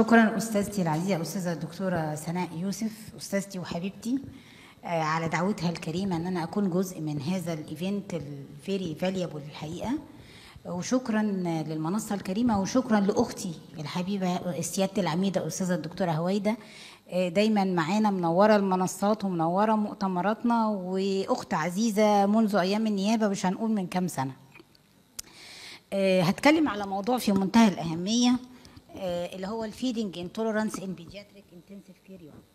شكرا استاذتي العزيزه الاستاذه الدكتوره سناء يوسف استاذتي وحبيبتي آه، على دعوتها الكريمه ان انا اكون جزء من هذا الايفنت الفيري فاليبل الحقيقه وشكرا للمنصه الكريمه وشكرا لاختي الحبيبه سياده العميده استاذه الدكتوره هويده آه، دايما معانا منوره المنصات ومنوره مؤتمراتنا واخت عزيزه منذ ايام النيابه مش هنقول من كام سنه آه، هتكلم على موضوع في منتهى الأهمية آه، اللي هو الفيدنج انتولرانس ان بيدياتريك انتنسيف كير يونت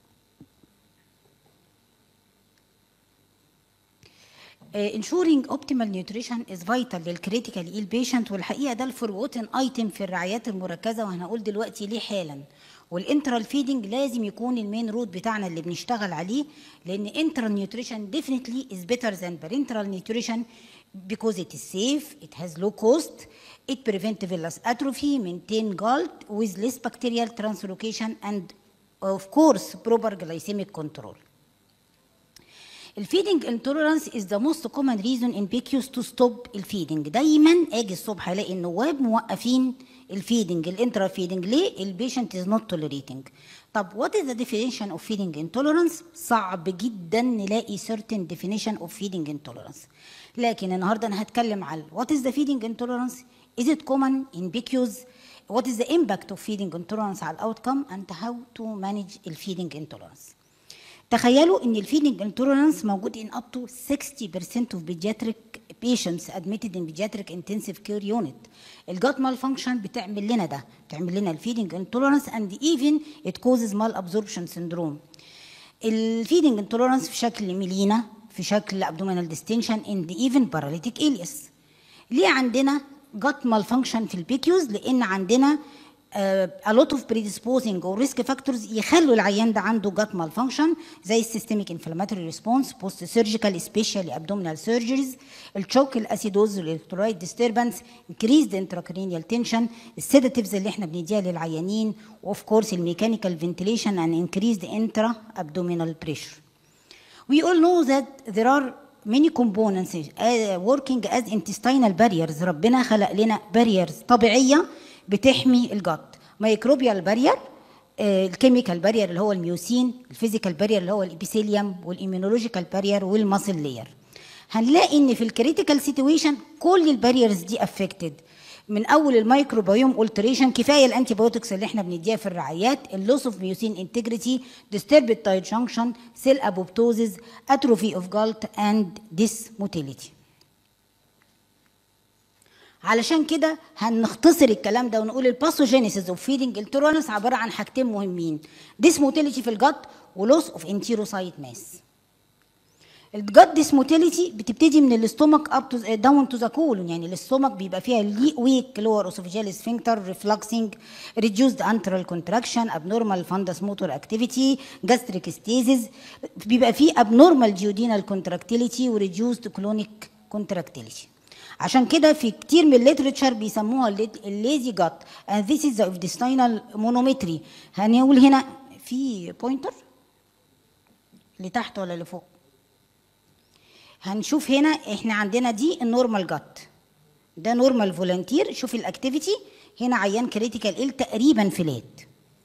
ensuring optimal nutrition is vital للكريتيكال ill patient والحقيقه ده الفروتن ايتم في الرعايات المركزه وهنقول دلوقتي ليه حالا والانترال فيدنج لازم يكون المين رود بتاعنا اللي بنشتغل عليه لان انترال نيوتريشن definitely is better than parenteral nutrition because it is safe it has low cost it prevent villus atrophy maintain galt with less bacterial translocation and of course proper glycemic control الفيدنج انتولرانس از ذا موست كومن ريزون ان بيكيوز تو ستوب الفيدنج دايما اجي الصبح الاقي النواب موقفين الفيدنج الانترا فيدنج ليه البيشنت از نوت توليريتنج طب وات از ذا ديفينيشن اوف فيدنج انتولرانس صعب جدا نلاقي سيرتن ديفينيشن اوف فيدنج انتولرانس لكن النهارده انا هتكلم على وات از ذا فيدنج انتولرانس از ات كومن ان بيكيوز what is the impact of feeding intolerance على الاوتكم and how to manage الفيدنج intolerance تخيلوا ان الفيدنج انتولرانس موجود in up to 60% of pediatric patients admitted in pediatric intensive care unit الجات مال فانكشن بتعمل لنا ده بتعمل لنا الفيدنج انتولرانس and even it causes malabsorption syndrome الفيدنج انتولرانس في شكل ميلينا في شكل abdominal distension and even paralytic ileus ليه عندنا جات مال فانكشن في البيكيوز لان عندنا a lot of predisposing or risk factors يخلوا العيان ده عنده gut malfunction زي السيستميك inflammatory response post surgical especially abdominal surgeries الشوك الاسيدوز والالكترولايت disturbance increased intracranial tension السيداتيفز اللي احنا بنديها للعيانين واوف كورس الميكانيكال ventilation and increased intra abdominal pressure we all know that there are many components uh, working as intestinal barriers ربنا خلق لنا barriers طبيعيه بتحمي الجت ميكروبيال بارير الكيميكال بارير اللي هو الميوسين الفيزيكال بارير اللي هو الابيثيليوم والايميونولوجيكال بارير والماسل لاير هنلاقي ان في الكريتيكال سيتويشن كل الباريرز دي افكتد من اول الميكروبيوم التريشن كفايه الانتي بايوتكس اللي احنا بنديها في الرعايات اللوس اوف ميوسين انتجريتي ديستربد تايد جانكشن سيل ابوبتوزيس اتروفي اوف جالت اند ديس موتيليتي علشان كده هنختصر الكلام ده ونقول الباثوجينيسيس اوف فيدنج التورانس عباره عن حاجتين مهمين ديسموتيليتي في الجت ولوس اوف انتيروسايت ماس الجت ديسموتيليتي بتبتدي من الاستومك اب تو داون تو ذا كولون يعني الاستومك بيبقى فيها ويك لور اوسوفيجيال سفنكتر ريفلكسنج ريديوسد انترال كونتراكشن ابنورمال فاندس موتور اكتيفيتي جاستريك ستيزيز بيبقى فيه ابنورمال جيودينال كونتراكتيليتي وريديوسد كلونيك كونتراكتيليتي عشان كده في كتير من الليترشر بيسموها الليزي جات and this is the intestinal monometry هنقول هنا في بوينتر لتحت ولا لفوق هنشوف هنا احنا عندنا دي النورمال جات ده نورمال فولنتير شوف الاكتيفيتي هنا عيان كريتيكال ال تقريبا فلات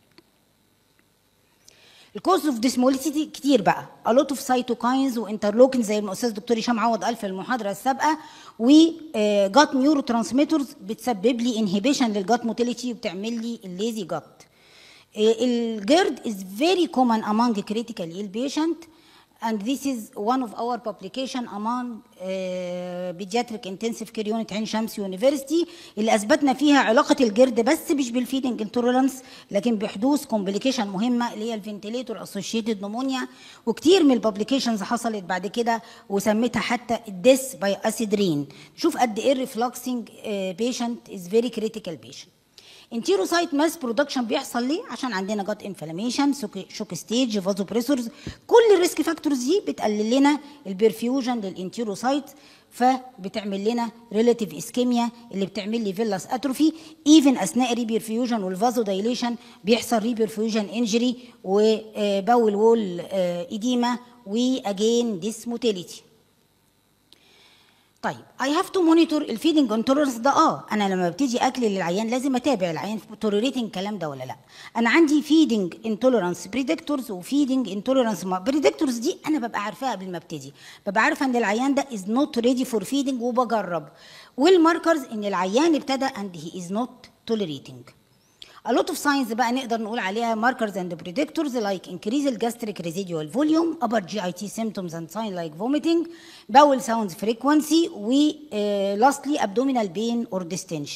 الكوز اوف ديسموليسيتي كتير بقى a lot of cytokines وانترلوكين زي ما الاستاذ دكتور هشام عوض قال في المحاضره السابقه وجات نيورو ترانسميترز بتسبب لي انهبيشن للجات موتيليتي وبتعمل لي الليزي جات الجيرد is very common among critical ill patient and this is one of our publication among uh, pediatric intensive care unit عين شمس يونيفرسيتي اللي اثبتنا فيها علاقه الجرد بس مش بالفيدنج انتولرانس لكن بحدوث كومبليكيشن مهمه اللي هي الفنتليتور اسوشيتد نمونيا وكتير من الببليكيشنز حصلت بعد كده وسميتها حتى الديس باي اسيد رين شوف قد ايه الريفلكسنج بيشنت از فيري كريتيكال بيشنت انتيروسايت ماس برودكشن بيحصل ليه عشان عندنا جات انفلاميشن شوك ستيج فازو بريسورز كل الريسك فاكتورز دي بتقلل لنا البرفيوجن للانتيروسايت فبتعمل لنا ريلاتيف اسكيميا اللي بتعمل لي فيلاس اتروفي ايفن اثناء ريبرفيوجن والفازو دايليشن بيحصل ريبرفيوجن انجري وباول وول ايديما واجين ديس موتيليتي طيب I have to monitor الفيدنج انتولرنس ده اه انا لما ببتدي اكل للعيان لازم اتابع العيان توليريتنج الكلام ده ولا لا انا عندي فيدنج انتولرنس بريدكتورز وفيدنج انتولرنس بريدكتورز دي انا ببقى عارفاها قبل ما ابتدي ببقى عارفه ان العيان ده از نوت ريدي فور فيدنج وبجرب والماركرز ان العيان ابتدى and he is not tolerating A lot of signs بقى نقدر نقول عليها markers and predictors like increase the gastric residual volume, upper GIT symptoms and signs like vomiting, bowel sounds frequency, و uh, lastly abdominal pain or distension.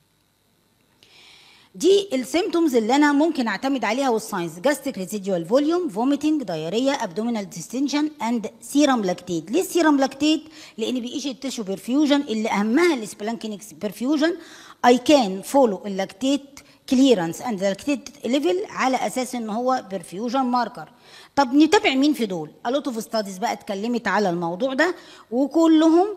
دي السيمتومز اللي انا ممكن اعتمد عليها والساينز gastric residual volume vomiting diarrhea abdominal distension and serum lactate ليه السيرم لاكتيت لان بيقيس التشو برفيوجن اللي اهمها السبلانكينيك برفيوجن I can follow اللاكتيت كليرنس اند لاكتيت ليفل على اساس ان هو برفيوجن ماركر طب نتابع مين في دول a lot of studies بقى اتكلمت على الموضوع ده وكلهم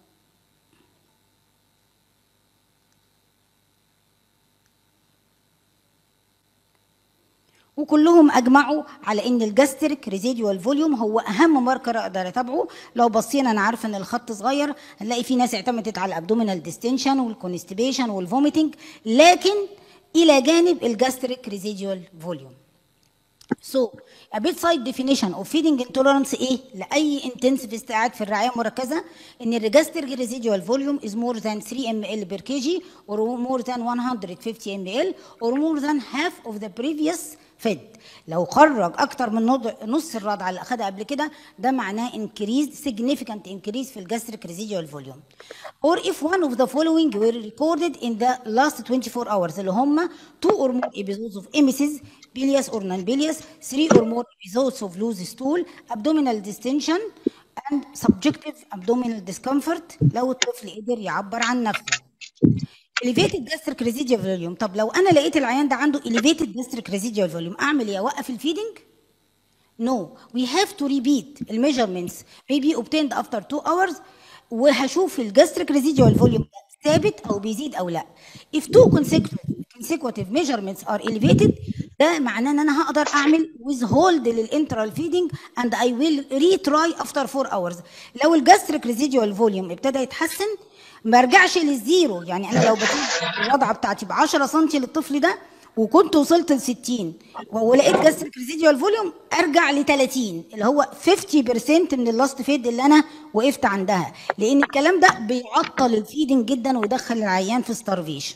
وكلهم اجمعوا على ان الجاستريك ريزيديوال فوليوم هو اهم ماركر اقدر اتابعه لو بصينا انا عارفه ان الخط صغير هنلاقي في ناس اعتمدت على الابدومينال ديستنشن والكونستيبيشن والفوميتنج لكن الى جانب الجاستريك ريزيديوال فوليوم So, a bedside definition of feeding intolerance ايه؟ لأي intensive استقعاد في الرعاية المركزة إن الريجستر residual volume is more than 3 ml per kg or more than 150 ml or more than half of the previous fed. لو خرج أكتر من نص الرضعة اللي أخدها قبل كده ده معناه increase significant increase في الجاستريك residual volume. Or if one of the following were recorded in the last 24 hours اللي هم two or more episodes of emesis bilious or non-bilious, three or more episodes of loose stool, abdominal distension, and subjective abdominal discomfort لو الطفل قدر يعبر عن نفسه. elevated gastric residual volume طب لو انا لقيت العيان ده عنده elevated gastric residual volume اعمل ايه اوقف الفيدنج no we have to repeat الميجرمنتس may be obtained after 2 hours وهشوف الجاستريك residual volume ثابت او بيزيد او لا if two consecutive consecutive measurements are elevated ده معناه ان انا هقدر اعمل withhold للانترال فيدنج and I will retry after 4 hours لو الجاستريك ريزيديوال فوليوم ابتدى يتحسن ما ارجعش للزيرو يعني انا لو بتيجي الوضعه بتاعتي ب 10 سم للطفل ده وكنت وصلت ل 60 ولقيت جاستريك ريزيديوال فوليوم ارجع ل 30 اللي هو 50% من اللاست فيد اللي انا وقفت عندها لان الكلام ده بيعطل الفيدنج جدا ويدخل العيان في ستارفيشن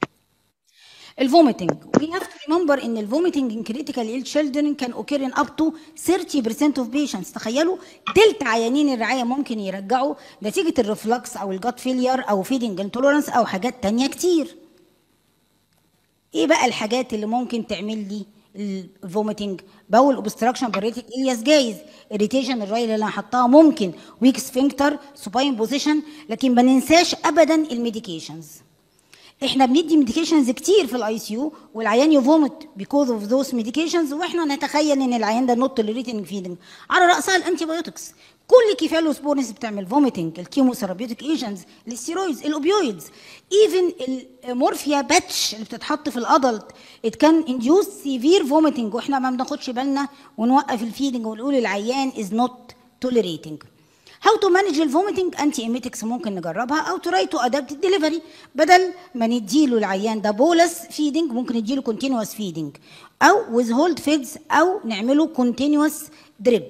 الفوميتنج we have to remember ان الفوميتنج in critical ill children can occur in up to 30% of patients تخيلوا تلت عيانين الرعايه ممكن يرجعوا نتيجه الرفلكس او الجات فيلير او فيدنج انتولرنس او حاجات تانية كتير ايه بقى الحاجات اللي ممكن تعمل لي الفوميتنج باول اوبستراكشن بريتك الياس جايز اريتيشن الراي اللي انا حطاها ممكن ويك سفنكتر سوباين بوزيشن لكن ما ننساش ابدا الميديكيشنز احنا بندي ميديكيشنز كتير في الاي سي يو والعيان يفومت بيكوز اوف ذوس ميديكيشنز واحنا نتخيل ان العيان ده نوت توليريتنج فيدنج على راسها الانتي بايوتكس كل كيفالوسبورنس بتعمل فوميتنج الكيموثيرابيوتيك ايجنتس الستيرويدز الاوبيويدز ايفن المورفيا باتش اللي بتتحط في الادلت ات كان انديوس سيفير فوميتنج واحنا ما بناخدش بالنا ونوقف الفيدنج ونقول العيان از نوت توليريتنج هاو تو مانج الفوميتنج انتي ايميتكس ممكن نجربها او تراي تو ادابت الدليفري بدل ما نديله العيان ده بولس فيدنج ممكن نديله كونتينوس فيدنج او ويز هولد فيدز او نعمله كونتينوس دريب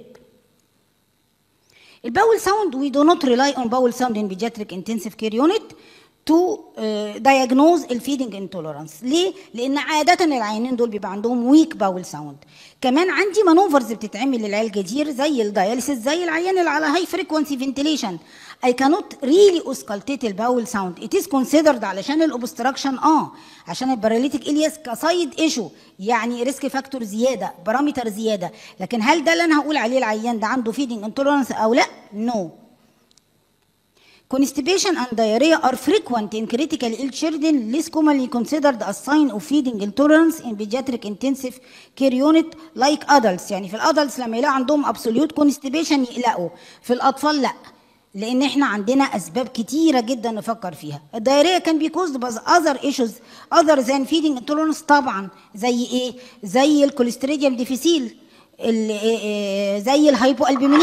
الباول ساوند we do not rely on bowel sound in pediatric intensive care unit to uh, diagnose الفيدنج انتولرانس ليه؟ لان عاده العيانين دول بيبقى عندهم ويك باول ساوند كمان عندي مانوفرز بتتعمل للعيال كتير زي الدياليسيس زي العيان اللي على هاي فريكونسي فنتيليشن I cannot really auscultate الباول ساوند it is considered علشان الاوبستراكشن اه عشان الباراليتيك الياس كسايد ايشو يعني ريسك فاكتور زياده بارامتر زياده لكن هل ده اللي انا هقول عليه العيان ده عنده فيدنج انتولرانس او لا؟ نو no. Constipation and diarrhea are frequent in critically ill children, less commonly considered a sign of feeding intolerance in pediatric intensive care unit like adults. يعني في الادلتس لما يلاقوا عندهم absolute constipation يقلقوا، في الاطفال لا. لان احنا عندنا اسباب كتيره جدا نفكر فيها الدايريه كان بي كوزد باز اذر ايشوز اذر ذان فيدنج انتولرنس طبعا زي ايه زي الكوليستريديوم ديفيسيل زي الهايبو البومينيميا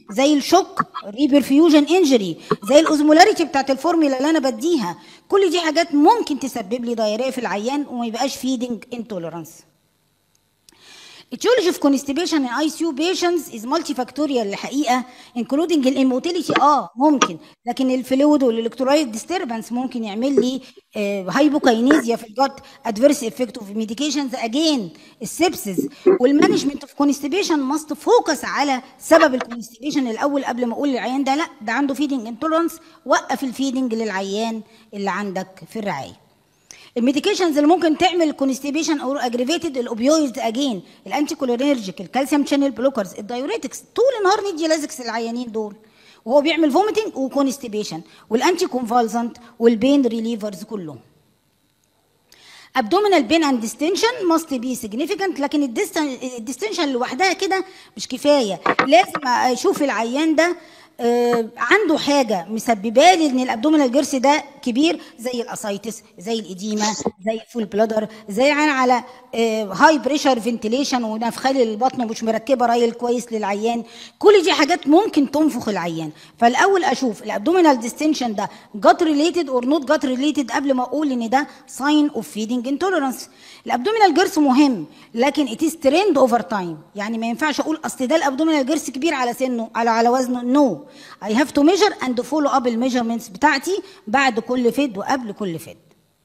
زي الشوك ريبرفيوجن انجري زي الاوزمولاريتي بتاعت الفورمولا اللي انا بديها كل دي حاجات ممكن تسبب لي دايريه في العيان وما يبقاش فيدنج انتوليرانس Etiology of constipation in ICU patients is multifactorial الحقيقة including الاموتيليتي اه ممكن لكن الفلويد والالكترولايت disturbance ممكن يعمل لي هايبوكاينيزيا في الجت adverse effect of medications again السبسز والمانجمنت اوف constipation must focus على سبب الكونستيبيشن الاول قبل ما اقول للعيان ده لا ده عنده فيدنج انتولرانس وقف الفيدنج للعيان اللي عندك في الرعايه الميديكيشنز اللي ممكن تعمل كونستيبيشن او اجريفيتد الاوبيويدز اجين الانتي كولينرجيك الكالسيوم شانل بلوكرز الدايوريتكس طول النهار ندي لازكس للعيانين دول وهو بيعمل فوميتنج وكونستيبيشن والانتي كونفالزنت والبين ريليفرز كلهم abdominal pain and distension must be significant لكن الديستنشن لوحدها كده مش كفايه لازم اشوف العيان ده آه عنده حاجه مسببه لي ان الابدومينال جرس ده كبير زي الاسايتس زي الاديمه زي الفول بلادر زي عن على آه هاي بريشر فنتيليشن ونفخال البطن مش مركبه رايل كويس للعيان كل دي حاجات ممكن تنفخ العيان فالاول اشوف الابدومينال ديستنشن ده جات ريليتد اور نوت جات ريليتد قبل ما اقول ان ده ساين اوف فيدنج انتوليرانس الابدومينال جرس مهم لكن ات از ترند اوفر تايم يعني ما ينفعش اقول اصل ده الابدومينال جرس كبير على سنه على على وزنه نو no. I have to measure and follow up الميجرمنتس بتاعتي بعد كل فيد وقبل كل فيد.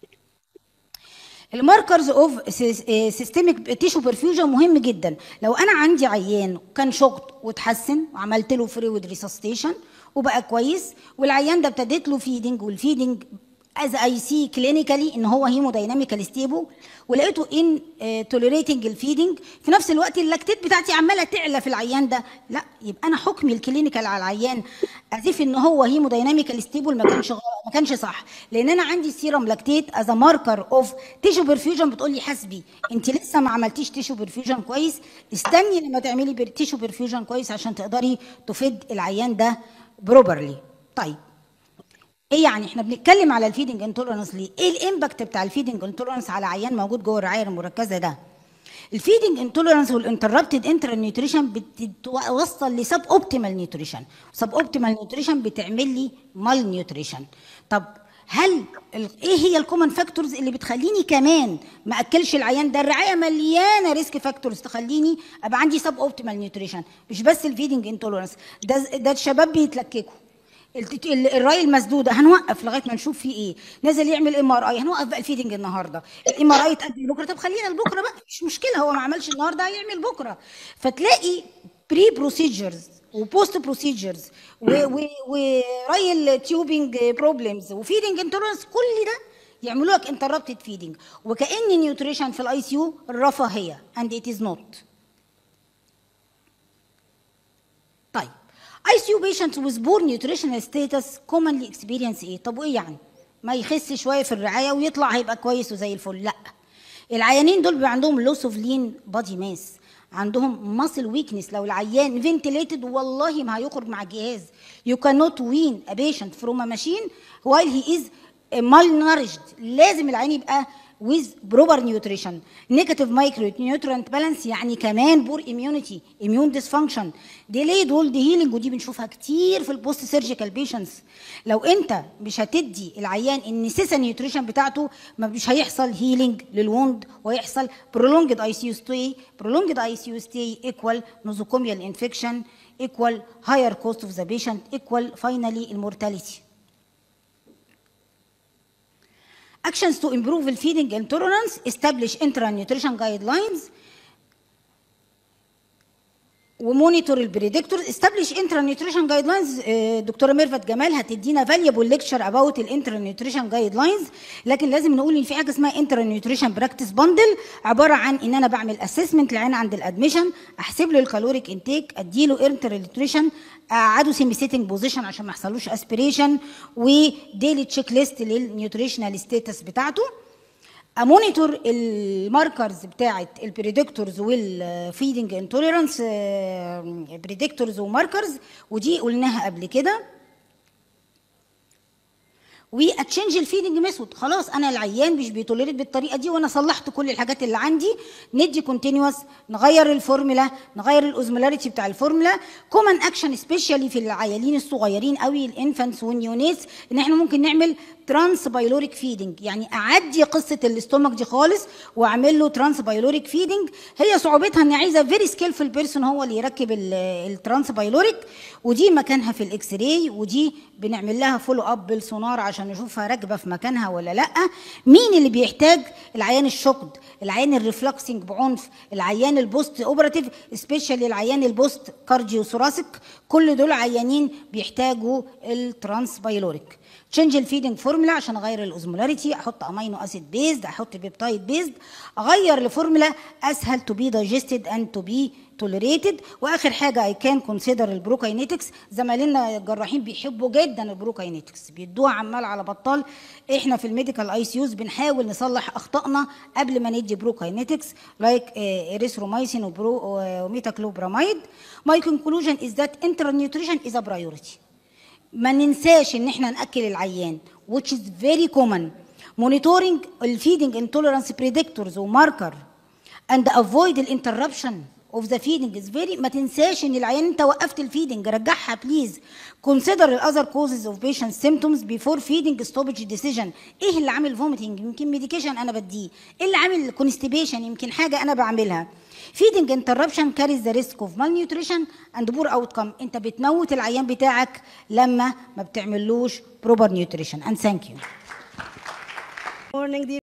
الماركرز اوف سيستميك تيشو برفيوجن مهم جدا لو انا عندي عيان كان شوكت وتحسن وعملت له فلويد ريسستيشن وبقى كويس والعيان ده ابتديت له فيدنج والفيدنج از اي سي كلينيكالي ان هو هيمودايناميكال ستيبل ولقيته ان توليريتنج الفيدنج في نفس الوقت اللاكتيت بتاعتي عماله تعلى في العيان ده لا يبقى انا حكمي الكلينيكال على العيان ازيف ان هو هيمودايناميكال ستيبل ما كانش ما كانش صح لان انا عندي سيرم لاكتيت از ماركر اوف تيشو برفيوجن بتقول لي حاسبي انت لسه ما عملتيش تيشو برفيوجن كويس استني لما تعملي تيشو برفيوجن كويس عشان تقدري تفيد العيان ده بروبرلي طيب ايه يعني احنا بنتكلم على الفيدنج انتولرانس ليه؟ ايه الامباكت بتاع الفيدنج انتولرانس على عيان موجود جوه الرعايه المركزه ده؟ الفيدنج انتولرانس والانتربتد انتر نيوتريشن بتوصل لسب اوبتيمال نيوتريشن سب اوبتيمال نيوتريشن بتعمل لي مال نيوتريشن طب هل ايه هي الكومن فاكتورز اللي بتخليني كمان ما اكلش العيان ده الرعايه مليانه ريسك فاكتورز تخليني ابقى عندي سب اوبتيمال نيوتريشن مش بس الفيدنج انتولرانس ده ده الشباب بيتلككوا الراي المسدوده هنوقف لغايه ما نشوف فيه ايه نزل يعمل ام ار اي هنوقف بقى الفيدنج النهارده الام ار اي يتقدم بكره طب خلينا لبكره بقى مش مشكله هو ما عملش النهارده هيعمل بكره فتلاقي بري بروسيجرز وبوست بروسيجرز وراي التيوبنج بروبلمز وفيدنج انتولرنس كل ده يعملوا لك انتربتد فيدنج وكان نيوتريشن في الاي سي يو رفاهيه اند ات از نوت طيب اي سي يو بيشنت with poor nutritional status commonly experience ايه طب وايه يعني ما يخس شويه في الرعايه ويطلع هيبقى كويس وزي الفل لا العيانين دول بيبقى عندهم لوس اوف لين بادي ماس عندهم ماسل ويكنس لو العيان فنتليتد والله ما هيخرج مع جهاز you cannot wean a patient from a machine while he is malnourished لازم العيان يبقى with proper nutrition negative micronutrient balance يعني كمان بور immunity immune dysfunction delayed wound healing ودي بنشوفها كتير في البوست سيرجيكال بيشنتس لو انت مش هتدي العيان النسيسا نيوتريشن بتاعته ما مش هيحصل هيلينج للوند ويحصل prolonged ICU stay prolonged ICU stay equal nosocomial infection equal higher cost of the patient equal finally المورتاليتي actions to improve the feeding intolerance establish intra-nutrition guidelines ومونيتور البريدكتورز استبلش انترا نيوتريشن جايد لاينز دكتوره ميرفت جمال هتدينا فاليبل ليكتشر اباوت الانترا نيوتريشن جايد لاينز لكن لازم نقول ان في حاجه اسمها انترا نيوتريشن براكتس باندل عباره عن ان انا بعمل اسسمنت للعين عند الادميشن احسب له الكالوريك انتيك اديله انترا نيوتريشن اقعده سيمي سيتنج بوزيشن عشان ما يحصلوش اسبريشن وديلي تشيك ليست للنيوتريشنال ستيتس بتاعته امونيتور الماركرز بتاعه البريدكتورز والفيدنج انتوليرانس بريدكتورز وماركرز ودي قلناها قبل كده واتشنج الفيدنج ميثود خلاص انا العيان مش بيتولريت بالطريقه دي وانا صلحت كل الحاجات اللي عندي ندي كونتينوس نغير الفورمولا نغير الاوزمولاريتي بتاع الفورمولا كومن اكشن سبيشالي في العيالين الصغيرين قوي الانفانتس والنيونيتس ان احنا ممكن نعمل ترانس بايلوريك فيدنج يعني اعدي قصه الاستومك دي خالص واعمل له ترانس بايلوريك فيدنج هي صعوبتها ان عايزه فيري سكيلفul بيرسون هو اللي يركب الترانس بايلوريك ودي مكانها في الاكس راي ودي بنعمل لها فولو اب بالسونار عشان نشوفها راكبه في مكانها ولا لا مين اللي بيحتاج العيان الشوكد العيان الريفلكسنج بعنف العيان البوست اوبراتيف سبيشالي العيان البوست كارديو ثوراسيك كل دول عيانين بيحتاجوا الترانس بايلوريك تشنج الفيدنج فورمولا عشان اغير الاوزمولاريتي احط امينو اسيد بيزد احط بيبتايد بيزد اغير لفورمولا اسهل تو بي دايجستد اند تو بي توليريتد واخر حاجه اي كان كونسيدر البروكاينيتكس زمايلنا الجراحين بيحبوا جدا البروكاينيتكس بيدوها عمال على بطال احنا في الميديكال اي سي يوز بنحاول نصلح اخطائنا قبل ما ندي بروكاينيتكس لايك اريثرومايسين وميتاكلوبراميد ماي كونكلوجن از ذات انتر نيوتريشن از ا برايورتي ما ننساش ان احنا ناكل العيان which is very common monitoring الفيدنج intolerance predictors وماركر and avoid الانتربشن of the feeding is very ما تنساش ان العيان انت وقفت الفيدنج رجعها بليز consider the other causes of patient symptoms before feeding stoppage decision ايه اللي عامل vomiting يمكن ميديكيشن انا بديه ايه اللي عامل constipation يمكن حاجه انا بعملها feeding interruption carries the risk of malnutrition and poor outcome انت بتموت العيان بتاعك لما ما بتعملوش proper nutrition and thank you morning dear